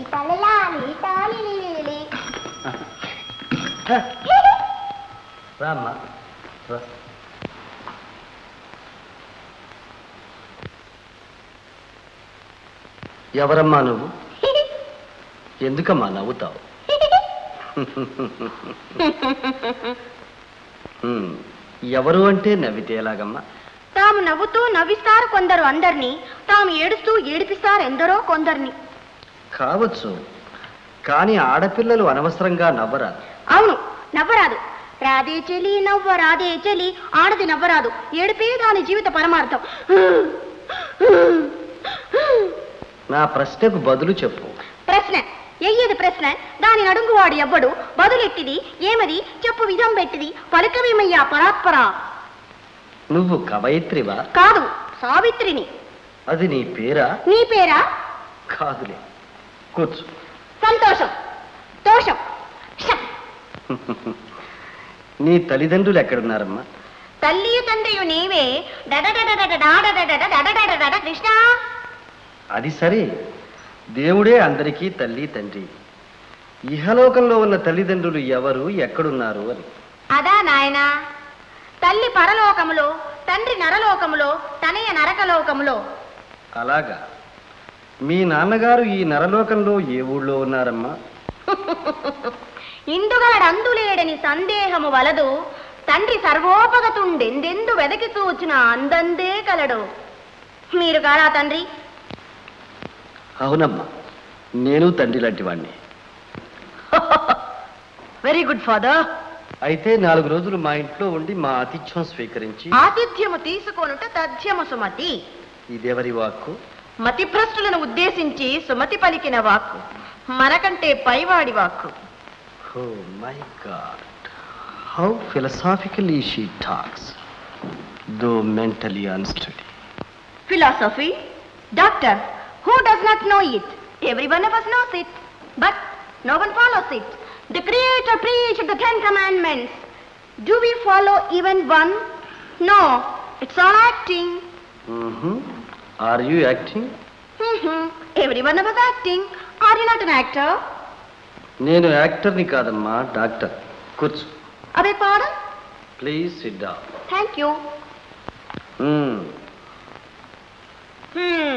తలలాలి తాలిలిలిలి. రామ్మా రా. ఎవరమ్మా నువ్వు ఎందుకమ్మా నవ్వుతావు హ్మ్. ఎవరు అంటే నవ్వితే ఎలాగమ్మా తాము నవ్వుతూ నవ్విస్తారు కొందరు అందరినీ తాము ఏడుస్తూ ఏడిపిస్తారు ఎందరో కొందరిని కావచ్చు కానీ ఆడపిల్లలు అనవసరంగా నవ్వరాదు అవును నవ్వరాదు రాదే చెలి నవ్వ రాదే చెలి ఆడది నవ్వరాదు ఏడిపే దాని జీవిత పరమార్థం నా ప్రశ్నకు బదులు చెప్పు ప్రశ్న ఎయ్యది ప్రశ్న దాని నడుంగువాడు ఎవ్వడు బదులెట్టిది ఏమది చెప్పు విధం పెట్టిది పలుకవేమయ్యా పరాత్పరా నువ్వు కవయిత్రివా కాదు సావిత్రిని అది నీ పేరా నీ పేరా కాదులే కూర్చో సంతోషం దోషం ష. నీ తల్లిదండ్రులు ఎక్కడున్నారమ్మా తల్లి తండ్రియు నీవే డడడడడడడడడడడడడడడ కృష్ణ అది సరే దేవుడే అందరికీ తల్లి తండ్రి ఇహలోకంలో ఉన్న తల్లిదండ్రులు ఎవరు ఎక్కడున్నారు అని అదా నాయనా తల్లి పరలోకములో తండ్రి నరలోకములో తనయ నరకలోకములో అలాగా మీ నాన్నగారు ఈ నరలోకంలో ఏ ఊళ్ళో ఉన్నారమ్మా ఇందుగలడందులేడని సందేహము వలదు తండ్రి సర్వోపగతుండెందెందు వెదకి చూచిన అందందే కలడు మీరు కాడా తండ్రి అవునమ్మా నేను తండ్రి లాంటి వాణ్ణి వెరీ గుడ్ ఫాదర్ అయితే నాలుగు రోజులు మా ఇంట్లో ఉండి మా ఆతిథ్యం స్వీకరించి ఆతిథ్యము తీసుకొనుట తథ్యము సుమతి ఇదెవరి వాక్కు మతిభ్రష్టులను ఉద్దేశించి సుమతి పలికిన వాక్కు మనకంటే పైవాడి వాక్కు oh my god how philosophically she talks though mentally unsteady philosophy doctor who does not know it every one of us knows it but no one follows it the creator preached the ten commandments do we follow even one no it's all acting are you acting Mhm. every one of us acting are you not an actor నేను యాక్టర్ని కాదమ్మా doctor కూర్చో I beg pardon please sit down thank you hmm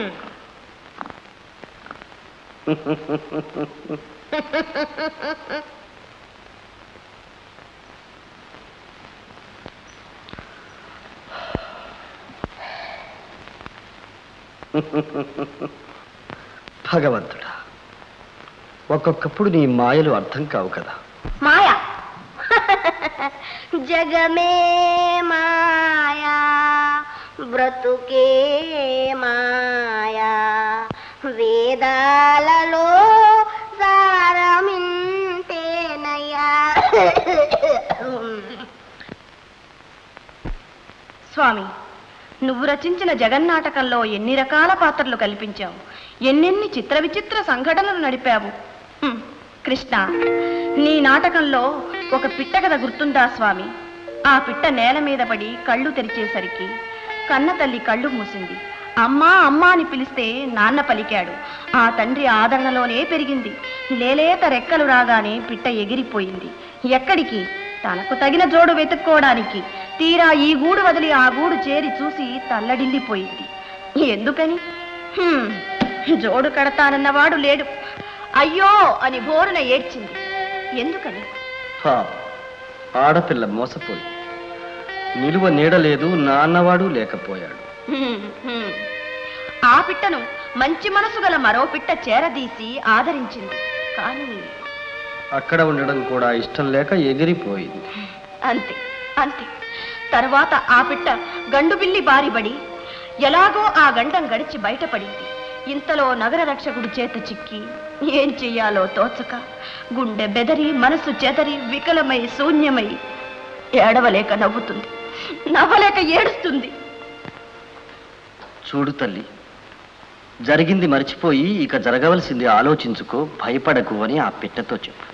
భగవంతుడా ఒక్కొక్కప్పుడు నీ మాయలు అర్థం కావు కదా మాయా జగమే మాయా బ్రతుకే మాయా వేదాలలో సారమింతేనయ్యా స్వామి నువ్వు రచించిన జగన్నాటకంలో ఎన్ని రకాల పాత్రలు కల్పించావు ఎన్నెన్ని చిత్ర విచిత్ర సంఘటనలు నడిపావు హ్మ్, కృష్ణ నీ నాటకంలో ఒక పిట్ట కథ గుర్తుందా స్వామి ఆ పిట్ట నేల మీద పడి కళ్ళు తెరిచేసరికి కన్న తల్లి కళ్ళు మూసింది అమ్మా అమ్మా అని పిలిస్తే నాన్న పలికాడు ఆ తండ్రి ఆదరణలోనే పెరిగింది లేలేత రెక్కలు రాగానే పిట్ట ఎగిరిపోయింది ఎక్కడికి తనకు తగిన జోడు వెతుక్కోవడానికి తీరా ఈ గూడు వదిలి ఆ గూడు చేరి చూసి తల్లడిల్లిపోయింది ఎందుకని హ్మ్, జోడు కడతానన్నవాడు లేడు అయ్యో అని బోరున ఏడ్చింది ఎందుకని పాప ఆడపిల్ల మోసపోయి నిలువ నీడ లేదు నాన్నవాడు లేకపోయాడు హ్మ్, హ్మ్. ఆ పిట్టను మంచి మనసు గల మరో పిట్ట చేరదీసి ఆదరించింది కానీ అక్కడ ఉండడం కూడా ఇష్టం లేక ఎగిరిపోయింది అంతే అంతే తర్వాత ఆ పిట్ట గండు బిల్లి బారిబడి ఎలాగో ఆ గండం గడిచి బయటపడింది ఇంతలో నగర రక్షకుడి చేత చిక్కి ఏం చెయ్యాలో తోచక గుండె బెదరి మనసు చెదరి వికలమై శూన్యమై ఏడవలేక నవ్వుతుంది నవ్వలేక ఏడుస్తుంది చూడు తల్లి జరిగింది మర్చిపోయి ఇక జరగవలసింది ఆలోచించుకో భయపడకు అని ఆ పిట్టతో చెప్పు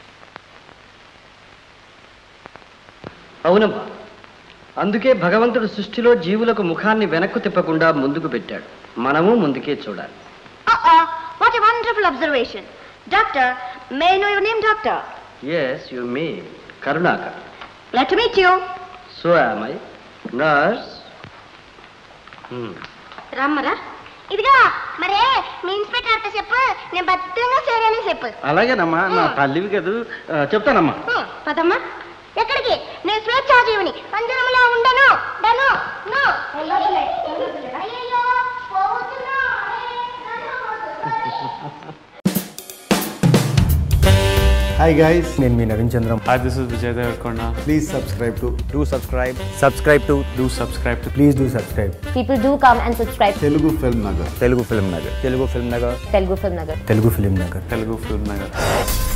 అవునమ్మా అందుకే భగవంతుడు సృష్టిలో జీవులకు ముఖాన్ని వెనక్కు తిప్పకుండా ముందుకు పెట్టాడు మనము ముందుకే చూడాలి what a wonderful observation doctor may know your name doctor S U మీ Karunakar let meet you so am I nurse రమ్మరా ఇదిగా మరే మీ ఇన్స్పెక్టర్ చెప్పు నేను భద్రంగా చేరానని చెప్పు అలాగేనమ్మా నా తల్లివి కదా ఆ, చెప్తానమ్మా పదమ్మా ఎక్కడికి నేను స్వేచ్ఛాజీవిని పంజరంలో ఉండను డను నో అయ్యయ్యో, పోతున్నా. హాయ్ గైస్ నేను మీ Naveen Chandram Hi, this is Vijay Devarkonda. Please subscribe to do subscribe subscribe to Do subscribe to please do subscribe People do come and subscribe. Telugu film Nagar Telugu Film Nagar Telugu Film Nagar Telugu Film Nagar. Telugu film Nagar Telugu Film Nagar.